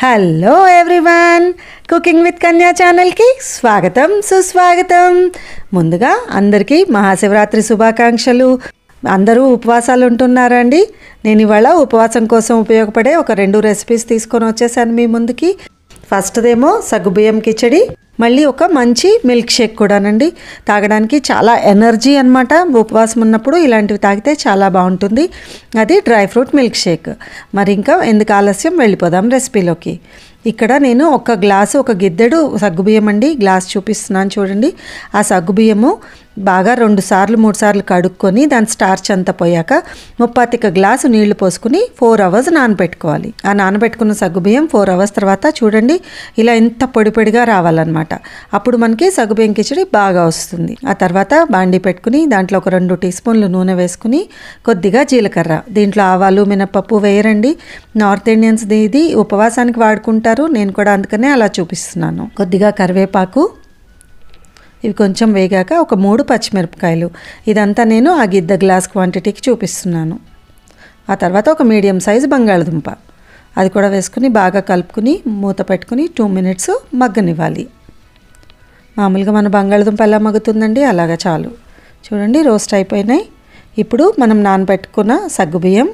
hello everyone cooking with కన్యా ఛానల్కి స్వాగతం సుస్వాగతం ముందుగా అందరికీ మహాశివరాత్రి శుభాకాంక్షలు అందరూ ఉపవాసాలు ఉంటున్నారండి నేను ఇవాళ ఉపవాసం కోసం ఉపయోగపడే ఒక రెండు రెసిపీస్ తీసుకొని వచ్చేసాను మీ ముందుకి ఫస్ట్దేమో సగ్గుబియ్యం కిచడి మళ్ళీ ఒక మంచి మిల్క్ షేక్ కూడానండి తాగడానికి చాలా ఎనర్జీ అనమాట ఉపవాసం ఉన్నప్పుడు ఇలాంటివి తాగితే చాలా బాగుంటుంది అది డ్రై ఫ్రూట్ మిల్క్ షేక్ మరి ఇంకా ఎందుకు ఆలస్యం వెళ్ళిపోదాం రెసిపీలోకి ఇక్కడ నేను ఒక గ్లాసు ఒక గిద్దెడు సగ్గుబియ్యం అండి గ్లాస్ చూపిస్తున్నాను చూడండి ఆ సగ్గుబియ్యము బాగా రెండు సార్లు మూడు సార్లు కడుక్కొని దాని స్టార్చ్ అంతా పోయాక ముప్పాతిక గ్లాసు నీళ్లు పోసుకుని ఫోర్ అవర్స్ నానబెట్టుకోవాలి ఆ నానబెట్టుకున్న సగ్గుబియ్యం ఫోర్ అవర్స్ తర్వాత చూడండి ఇలా ఇంత పొడి పొడిగా రావాలన్నమాట అప్పుడు మనకి సగ్గుబియ్యం కిచడి బాగా వస్తుంది ఆ తర్వాత బాండి పెట్టుకుని దాంట్లో ఒక రెండు టీ స్పూన్లు నూనె వేసుకుని కొద్దిగా జీలకర్ర దీంట్లో ఆవాలు మినపప్పు వేయరండి నార్త్ ఇండియన్స్ ఇది ఉపవాసానికి వాడుకుంటారు నేను కూడా అందుకనే అలా చూపిస్తున్నాను కొద్దిగా కరివేపాకు ఇవి కొంచెం వేగాక ఒక మూడు పచ్చిమిరపకాయలు ఇదంతా నేను ఆ గిద్ద గ్లాస్ క్వాంటిటీకి చూపిస్తున్నాను ఆ తర్వాత ఒక మీడియం సైజు బంగాళదుంప అది కూడా వేసుకుని బాగా కలుపుకుని మూత పెట్టుకుని టూ మినిట్స్ మగ్గనివ్వాలి మామూలుగా మన బంగాళదుంప ఎలా మగ్గుతుందండి అలాగా చాలు చూడండి రోస్ట్ అయిపోయినాయి ఇప్పుడు మనం నానబెట్టుకున్న సగ్గుబియ్యం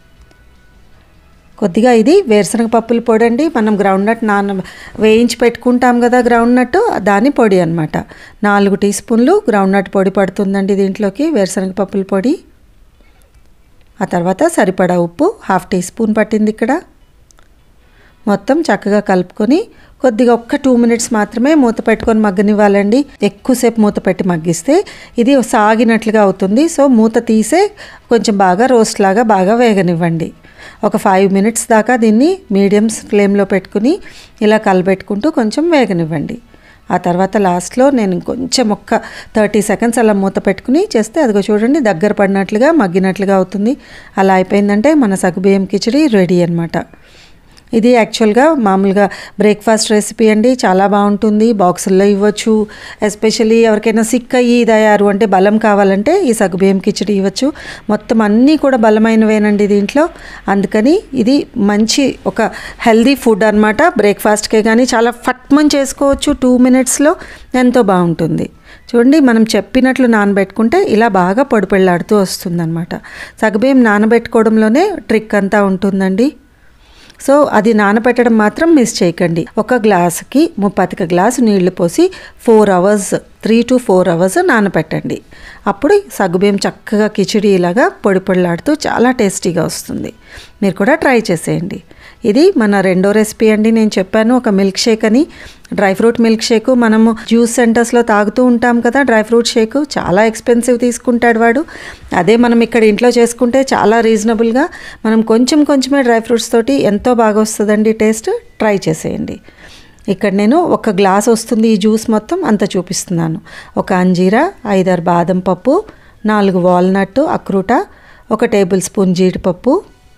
కొద్దిగా ఇది వేరుశనగ పప్పుల పొడి అండి మనం గ్రౌండ్ నట్ నాన వేయించి పెట్టుకుంటాం కదా గ్రౌండ్ నట్ దాని పొడి అనమాట నాలుగు టీ స్పూన్లు గ్రౌండ్ నట్ పొడి పడుతుందండి దీంట్లోకి వేరుశనగ పప్పుల పొడి ఆ తర్వాత సరిపడా ఉప్పు హాఫ్ టీ స్పూన్ పట్టింది ఇక్కడ మొత్తం చక్కగా కలుపుకొని కొద్దిగా ఒక్క టూ మినిట్స్ మాత్రమే మూత పెట్టుకొని మగ్గనివ్వాలండి ఎక్కువసేపు మూత పెట్టి మగ్గిస్తే ఇది సాగినట్లుగా అవుతుంది సో మూత తీసే కొంచెం బాగా రోస్ట్ లాగా బాగా వేగనివ్వండి ఒక ఫైవ్ మినిట్స్ దాకా దీన్ని మీడియం ఫ్లేమ్లో పెట్టుకుని ఇలా కలబెట్టుకుంటూ కొంచెం వేగనివ్వండి ఆ తర్వాత లాస్ట్లో నేను కొంచెం ఒక్క థర్టీ సెకండ్స్ అలా మూత పెట్టుకుని చేస్తే అదిగో చూడండి దగ్గర పడినట్లుగా మగ్గినట్లుగా అవుతుంది అలా అయిపోయిందంటే మన సగ్గుబియ్యం కిచడి రెడీ అనమాట ఇది యాక్చువల్గా మామూలుగా బ్రేక్ఫాస్ట్ రెసిపీ అండి చాలా బాగుంటుంది బాక్సుల్లో ఇవ్వచ్చు ఎస్పెషల్లీ ఎవరికైనా సిక్ అయ్యి ఇదయ్యారు అంటే బలం కావాలంటే ఈ సగ్గుబియ్యం కిచడి ఇవ్వచ్చు మొత్తం అన్నీ కూడా బలమైనవేనండి దీంట్లో అందుకని ఇది మంచి ఒక హెల్దీ ఫుడ్ అనమాట బ్రేక్ఫాస్ట్కే కానీ చాలా ఫట్మన్ చేసుకోవచ్చు టూ మినిట్స్లో ఎంతో బాగుంటుంది చూడండి మనం చెప్పినట్లు నానబెట్టుకుంటే ఇలా బాగా పొడి పెళ్ళాడుతూ వస్తుందన్నమాట సగ్గుబియ్యం నానబెట్టుకోవడంలోనే ట్రిక్ అంతా ఉంటుందండి సో అది నానబెట్టడం మాత్రం మిస్ చేయకండి ఒక గ్లాసుకి ముప్పతిక గ్లాసు నీళ్లు పోసి four hours three to four hours నానబెట్టండి అప్పుడు సగ్గుబియ్యం చక్కగా కిచిడి ఇలాగా పొడి పొడిలాడుతూ చాలా టేస్టీగా వస్తుంది మీరు కూడా ట్రై చేసేయండి ఇది మన రెండో రెసిపీ అండి నేను చెప్పాను ఒక మిల్క్ షేక్ అని డ్రై ఫ్రూట్ మిల్క్ షేక్ మనము జ్యూస్ సెంటర్స్లో తాగుతూ ఉంటాం కదా డ్రై ఫ్రూట్ షేక్ చాలా ఎక్స్పెన్సివ్ తీసుకుంటాడు వాడు అదే మనం ఇక్కడ ఇంట్లో చేసుకుంటే చాలా రీజనబుల్గా మనం కొంచెం కొంచెమే డ్రై ఫ్రూట్స్ తోటి ఎంతో బాగా వస్తుందండి టేస్ట్ ట్రై చేసేయండి ఇక్కడ నేను ఒక గ్లాస్ వస్తుంది ఈ జ్యూస్ మొత్తం అంత చూపిస్తున్నాను ఒక అంజీరా ఐదారు బాదం పప్పు నాలుగు వాల్నట్ అక్రూట ఒక టేబుల్ స్పూన్ జీడిపప్పు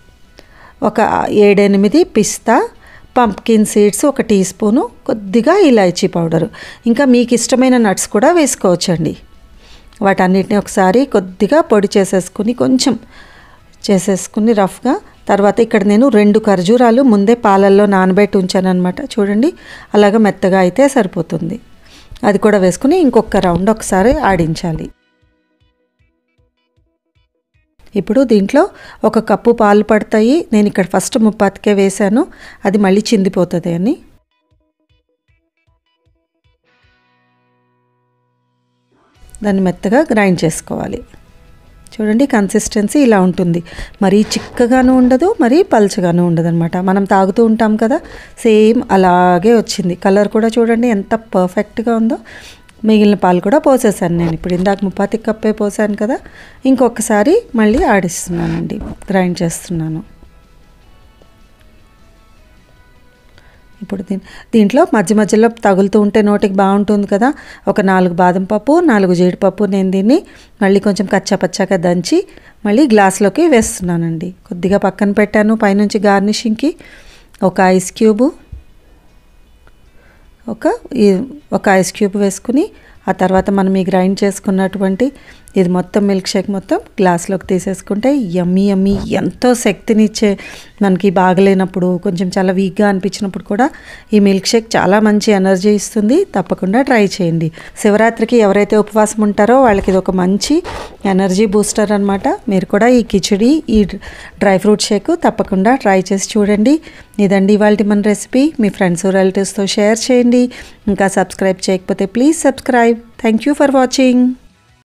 ఒక ఏడెనిమిది పిస్తా పంప్కిన్ సీడ్స్ ఒక టీ స్పూను కొద్దిగా ఇలాచీ పౌడరు ఇంకా మీకు ఇష్టమైన నట్స్ కూడా వేసుకోవచ్చండి వాటన్నిటిని ఒకసారి కొద్దిగా పొడి చేసేసుకుని కొంచెం చేసేసుకుని రఫ్గా తర్వాత ఇక్కడ నేను రెండు ఖర్జూరాలు ముందే పాలల్లో నానబెట్టి ఉంచానమాట చూడండి అలాగ మెత్తగా అయితే సరిపోతుంది అది కూడా వేసుకుని ఇంకొక రౌండ్ ఒకసారి ఆడించాలి ఇప్పుడు దీంట్లో ఒక కప్పు పాలు పడతాయి నేను ఇక్కడ ఫస్ట్ ముప్పాతికే వేశాను అది మళ్ళీ చిందిపోతుంది అని దాన్ని మెత్తగా గ్రైండ్ చేసుకోవాలి చూడండి కన్సిస్టెన్సీ ఇలా ఉంటుంది మరీ చిక్కగాను ఉండదు మరీ పల్చగాను ఉండదు అనమాట మనం తాగుతూ ఉంటాం కదా సేమ్ అలాగే వచ్చింది కలర్ కూడా చూడండి ఎంత పర్ఫెక్ట్గా ఉందో మిగిలిన పాలు కూడా పోసేసాను నేను ఇప్పుడు ఇందాక ముప్పాతి కప్పే పోసాను కదా ఇంకొకసారి మళ్ళీ ఆడిస్తున్నానండి గ్రైండ్ చేస్తున్నాను ఇప్పుడు దీని దీంట్లో మధ్య మధ్యలో తగులుతూ ఉంటే నోటికి బాగుంటుంది కదా ఒక నాలుగు బాదం పప్పు నాలుగు జీడిపప్పు నేను దీన్ని మళ్ళీ కొంచెం కచ్చాపచ్చాగా దంచి మళ్ళీ గ్లాస్లోకి వేస్తున్నానండి కొద్దిగా పక్కన పెట్టాను పైనుంచి గార్నిషింగ్కి ఒక ఐస్ క్యూబు ఒక ఒక ఐస్ క్యూబ్ వేసుకుని ఆ తర్వాత మనం ఈ గ్రైండ్ చేసుకున్నటువంటి ఇది మొత్తం మిల్క్ షేక్ మొత్తం గ్లాస్లోకి తీసేసుకుంటే యమ్మీ యమ్మీ ఎంతో శక్తినిచ్చే మనకి బాగలేనప్పుడు కొంచెం చాలా వీక్గా అనిపించినప్పుడు కూడా ఈ మిల్క్ షేక్ చాలా మంచి ఎనర్జీ ఇస్తుంది తప్పకుండా ట్రై చేయండి శివరాత్రికి ఎవరైతే ఉపవాసం ఉంటారో వాళ్ళకి ఇది ఒక మంచి ఎనర్జీ బూస్టర్ అనమాట మీరు కూడా ఈ కిచిడి ఈ డ్రై ఫ్రూట్ షేక్ తప్పకుండా ట్రై చేసి చూడండి ఇదండి ఇవాళ మన రెసిపీ మీ ఫ్రెండ్స్ రిలేటివ్స్తో షేర్ చేయండి ఇంకా సబ్స్క్రైబ్ చేయకపోతే please subscribe thank you for watching